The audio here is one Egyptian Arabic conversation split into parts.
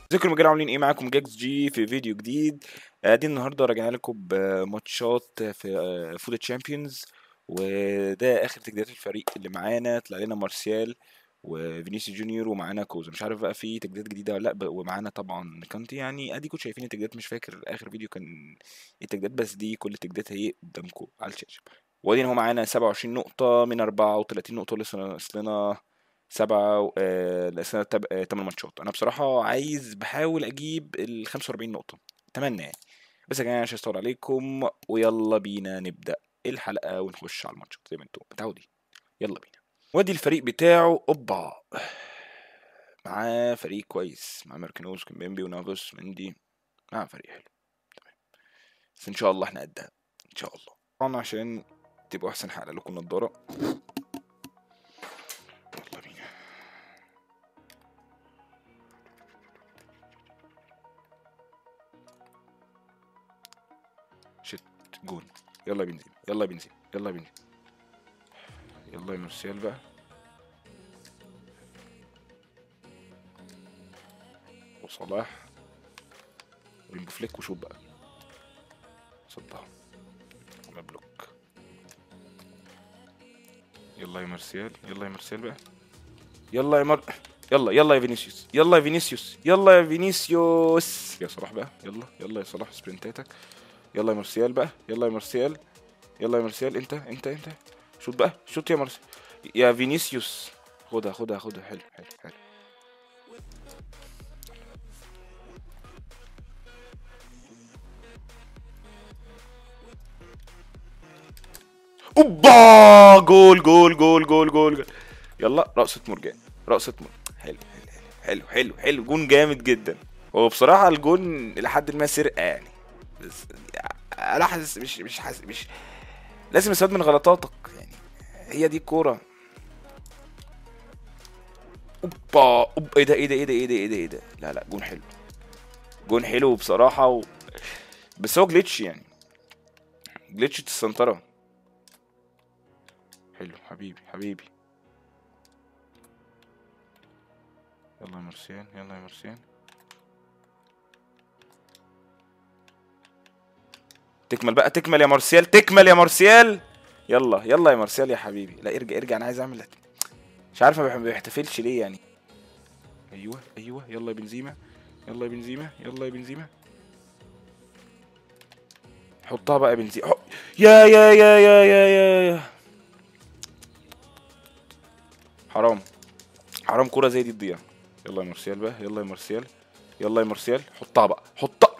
ازيكم يا رجاله عاملين ايه معاكم جاكس جي في فيديو جديد ادي النهارده راجعين لكم بماتشات في آه، فول تشامبيونز وده اخر تجديدات الفريق اللي معانا طلع لنا مارسيال وفينيسيوس جونيور ومعانا كوزا مش عارف بقى في تجديدات جديده ولا لا ب- ومعانا طبعا كانتي يعني اديكم شايفين التجديدات مش فاكر اخر فيديو كان ايه التجديدات بس دي كل التجديدات هي قدامكم على الشاشه وبعدين هو معانا 27 نقطه من 34 نقطه لسه ناقص لنا سبعة و- آه لسه تب... آه تمن ماتشات انا بصراحة عايز بحاول اجيب ال 45 نقطة اتمنى يعني بس يا جماعة مش هطول عليكم ويلا بينا نبدأ الحلقة ونخش على الماتشات زي ما انتم متعودين يلا بينا وادي الفريق بتاعه اوبا معاه فريق كويس معاه ماركينوز كيمبيمبي ونافوس مندي معاه فريق حلو تمام بس ان شاء الله احنا قدها ان شاء الله طبعا عشان تبقوا احسن حلقة لكم نضارة يلا بينا شت جون يلا يا بنزيما يلا يا بنزيما يلا يا بنزيما يلا يا مرسيال بقى وصلاح ويمبوفليك وشوط بقى صدها مبلوك يلا يا مرسيال يلا يا مرسيال بقى يلا يا مر يلا يلا يا فينيسيوس يلا يا فينيسيوس يلا يا فينيسيوس يا صلاح بقى يلا يلا يا صلاح سبرنتاتك يلا يا مرسيال بقى يلا يا مرسيال يلا يا مرسيال انت انت انت شوت بقى شوت يا مرسيال يا فينيسيوس خدها خدها خدها حلو حلو حلو اوبا جول جول جول جول جول يلا رقصة مرجان رقصة مرجان حلو حلو حلو حلو حلو جون جامد جدا هو بصراحة الجون لحد ما سرقة يعني بس انا حاسس مش مش حاسس مش لازم استفاد من غلطاتك يعني هي دي الكورة اوبا اوبا ايه ده ايه ده ايه ده ايه ده ايه ده ايه ده لا لا جون حلو جون حلو بصراحة و... بس هو جليتش يعني جليتش السنترة حلو حبيبي حبيبي يلا يا مرسيان يلا يا مرسيان تكمل بقى تكمل يا مارسيال تكمل يا مارسيال يلا يلا يا مارسيال يا حبيبي لا ارجع ارجع انا عايز اعمل مش عارف ما بيح- ما بيحتفلش ليه يعني ايوه ايوه يلا يا بنزيما يلا يا بنزيما يلا يا بنزيما حطها بقى يا بنزيما حط- يا يا يا يا يا يا يا حرام حرام كرة زي دي تضيع يلا يا مارسيال بقى يلا يا مارسيال يلا يا مارسيال حطها بقى حطها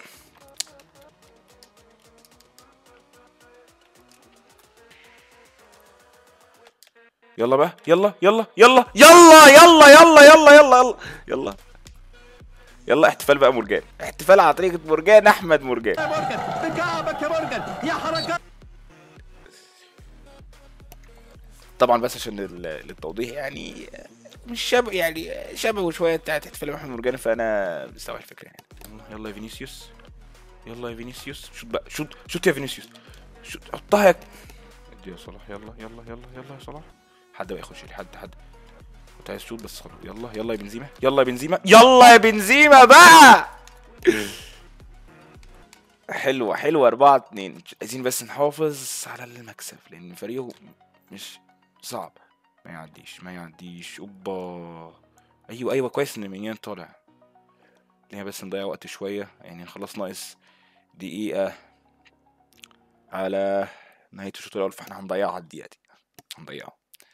يلا بقى يلا يلا يلا يلا يلا يلا يلا يلا يلا يلا يلا احتفال بقى مرجان احتفال على طريقة مرجان احمد مرجان مورجان بكعبك يا مورجان يا حركات طبعا بس عشان لل- للتوضيح يعني مش شبه يعني شبهه شويه بتاعت احتفال احمد مرجان فانا مستوعب الفكره يعني يلا يلا يا فينيسيوس يلا يا فينيسيوس شوت بقى شوت شوت يا فينيسيوس شوت حطها يا ادي يا صلاح يلا يلا يلا يلا يا صلاح حد بقى يخش لي حد حد كنت عايز شوت بس خلاص يلا يلا يا بنزيما يلا يا بنزيما يلا يا بنزيما بقى حلوة حلوة أربعة اتنين عايزين بس نحافظ على المكسب لأن فريقه مش صعب ما يعديش ما يعديش اوبا ايوه ايوه كويس ان مينيان طالع هي بس نضيع وقت شوية يعني خلاص ناقص دقيقة على نهاية الشوط الأول فاحنا هنضيعها الدقيقة دي هنضيعها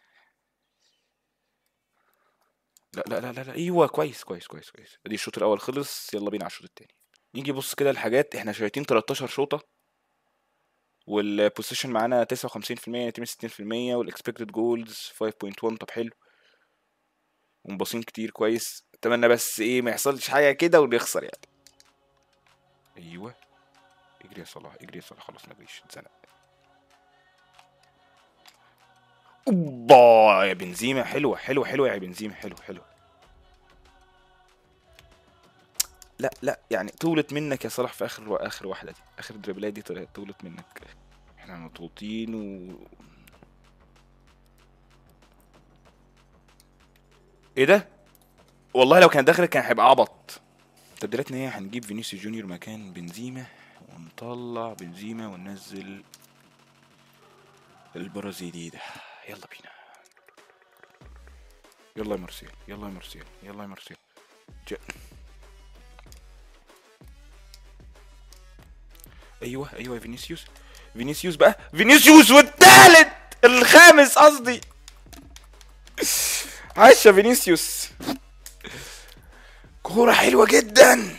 لا لا لا لا لا ايوه كويس كويس كويس كويس ادي الشوط الأول خلص يلا بينا على الشوط التاني نيجي بص كده الحاجات احنا شايفين 13 شوطة والبوزيشن معانا 59% يتم 60% والاكسبكتد جولز 5.1 طب حلو ومباصين كتير كويس اتمنى بس ايه ما يحصلش حاجه كده ونخسر يعني ايوه اجري يا صلاح اجري يا صلاح خلاص ما جريش اتزنق اوبا يا بنزيما حلوه حلوه حلوه يا بنزيما حلو حلو لا لا يعني طولت منك يا صلاح في اخر اخر واحده دي اخر دريبلات دي طلعت طولت منك احنا مضغوطين و ايه ده والله لو كان داخل كان هيبقى عبط تبديلات ان هي هنجيب فينيسيوس جونيور مكان بنزيما ونطلع بنزيما وننزل البرازيلي ده يلا بينا يلا يا مارسيال يلا يا مارسيال يلا يا مارسيال ج... ايوه ايوه يا فينيسيوس فينيسيوس بقى فينيسيوس والتالت الخامس قصدي عاش يا فينيسيوس كورة حلوة جدا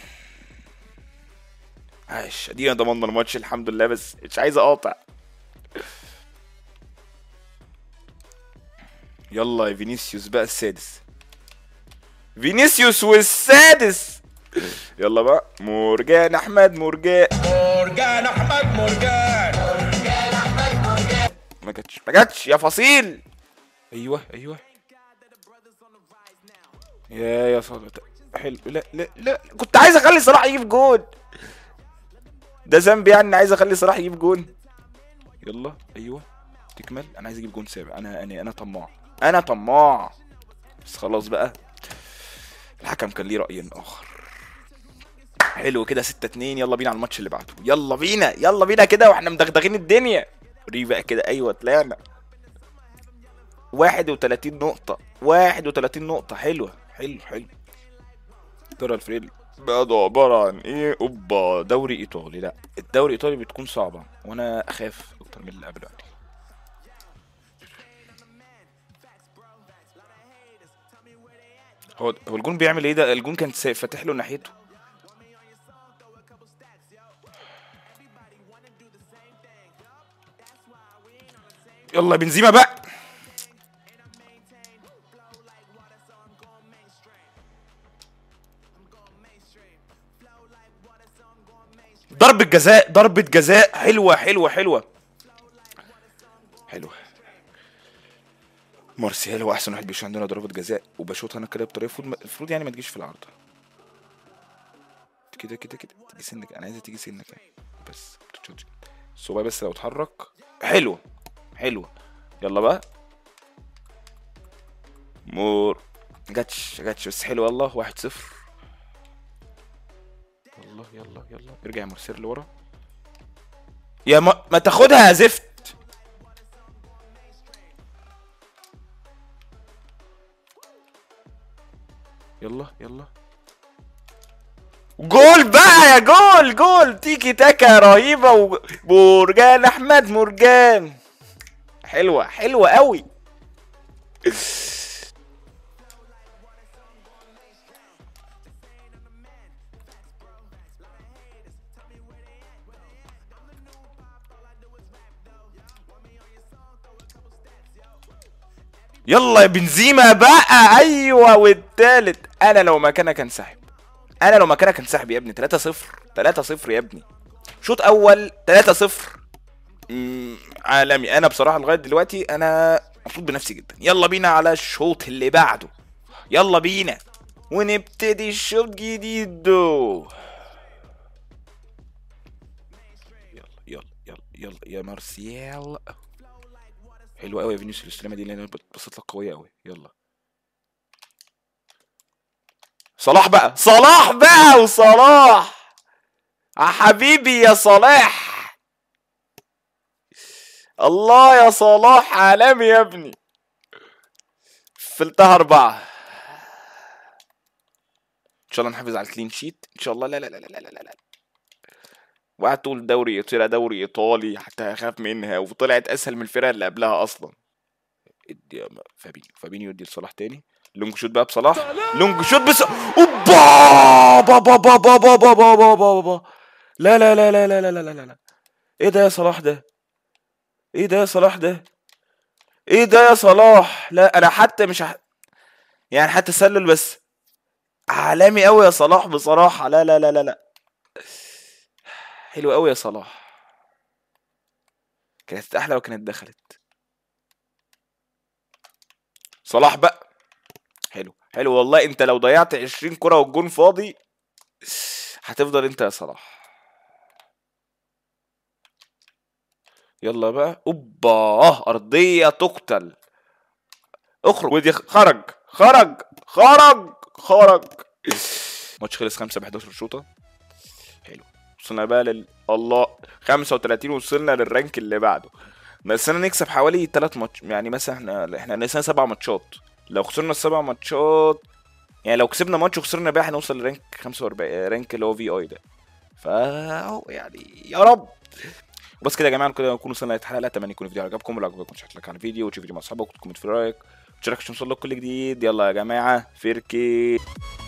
عاش ادينا ضمننا الماتش الحمد لله بس مش عايز اقاطع يلا يا فينيسيوس بقى السادس فينيسيوس والسادس يلا بقى مورجان احمد مورجان مورجان احمد مورجان ما جاتش ما جاتش يا فصيل ايوه ايوه يا يا صلاح حلو لا لا لا كنت عايز اخلي صلاح يجيب جون ده ذنبي يعني إني عايز اخلي صلاح يجيب جون يلا ايوه تكمل انا عايز اجيب جون سابع انا انا انا طماع انا طماع بس خلاص بقى الحكم كان ليه رأي اخر حلو كده 6 2 يلا بينا على الماتش اللي بعده يلا بينا يلا بينا كده واحنا مدغدغين الدنيا ري بقى كده ايوه طلعنا 31 نقطة 31 نقطة حلوة حلو حلو ترى الفريل بقى ده عبارة عن ايه اوبا دوري ايطالي لا الدوري الايطالي بتكون صعبة وانا اخاف اكتر من اللي قبله يعني هو هو الجون بيعمل ايه ده الجون كان سا- فاتح له ناحيته يلا بنزيما بقى ضربة جزاء ضربة جزاء حلوة حلوة حلوة حلوة مارسيال هو احسن واحد بيشوط عندنا ضربة جزاء وبشوطها انا كده بطريقة المفروض المفروض يعني ما تجيش في العارضة كده كده كده تيجي سنك انا عايزها تيجي سنك يعني. بس بتتشوتش الصباع بس لو اتحرك حلوة حلوة يلا بقى مور جاتش جاتش بس حلو والله واحد صفر يلا يلا يلا ارجع يا مرسيل لورا يا ما, ما تاخدها يا زفت يلا يلا جول بقى يا جول جول تيكي تاكا رهيبة ومرجان احمد مرجان حلوة حلوة قوي يلا يا بنزيما بقى ايوه والتالت انا لو مكانك انسحب انا لو مكانك انسحب يا ابني 3 0 3 0 يا ابني شوط اول 3 0 مم، عالمي انا بصراحه لغايه دلوقتي انا مبسوط بنفسي جدا يلا بينا على الشوط اللي بعده يلا بينا ونبتدي الشوط جديد دو يلا يلا يلا يلا يا مارسيال حلو قوي يا فينيسيوس الاستلامه دي اللي انا بصيت لك قويه قوي يلا صلاح بقى صلاح بقى وصلاح يا حبيبي يا صلاح الله يا صلاح عالمي يا ابني فلتها أربعة إن شاء الله نحافظ على الكلين شيت إن شاء الله لا لا لا لا لا لا لا وقعدت تقول دوري طلع دوري إيطالي حتى أخاف منها وطلعت أسهل من الفرق اللي قبلها أصلا ادي يا م- فابينيو فابينيو يدي لصلاح تاني لونج شوت بقى بصلاح لونج شوت بس اوبا با با با با با با با با با با لا لا لا لا لا لا لا لا لا ايه ده يا صلاح ده ايه ده يا صلاح ده ايه ده يا صلاح لا انا حتى مش ح... يعني حتى تسلل بس عالمي قوي يا صلاح بصراحة لا لا لا لا لا حلو قوي يا صلاح كانت احلى وكانت دخلت صلاح بقى حلو حلو والله انت لو ضيعت 20 كرة والجون فاضي هتفضل انت يا صلاح يلا بقى اوبا اه ارضية تقتل اخرج ودي خرج خرج خرج خرج الماتش خلص 5 ب 11 شوطه حلو وصلنا بقى لل الله 35 وصلنا للرانك اللي بعده بس انا نكسب حوالي 3 ماتش يعني مثلا احنا احنا ناقصنا 7 ماتشات لو خسرنا السبع ماتشات يعني لو كسبنا ماتش وخسرنا بقى هنوصل لرانك 45 رانك اللي هو في اي ده فا يعني يا رب وبس كده يا جماعه كده نكون وصلنا للحلقه اتمنى يكون الفيديو عجبكم ولو عجبكم شكلك على الفيديو وتشوف فيديو مع اصحابك وتكومنت في رايك وتشارك عشان توصل لك كل جديد يلا يا جماعه فيركي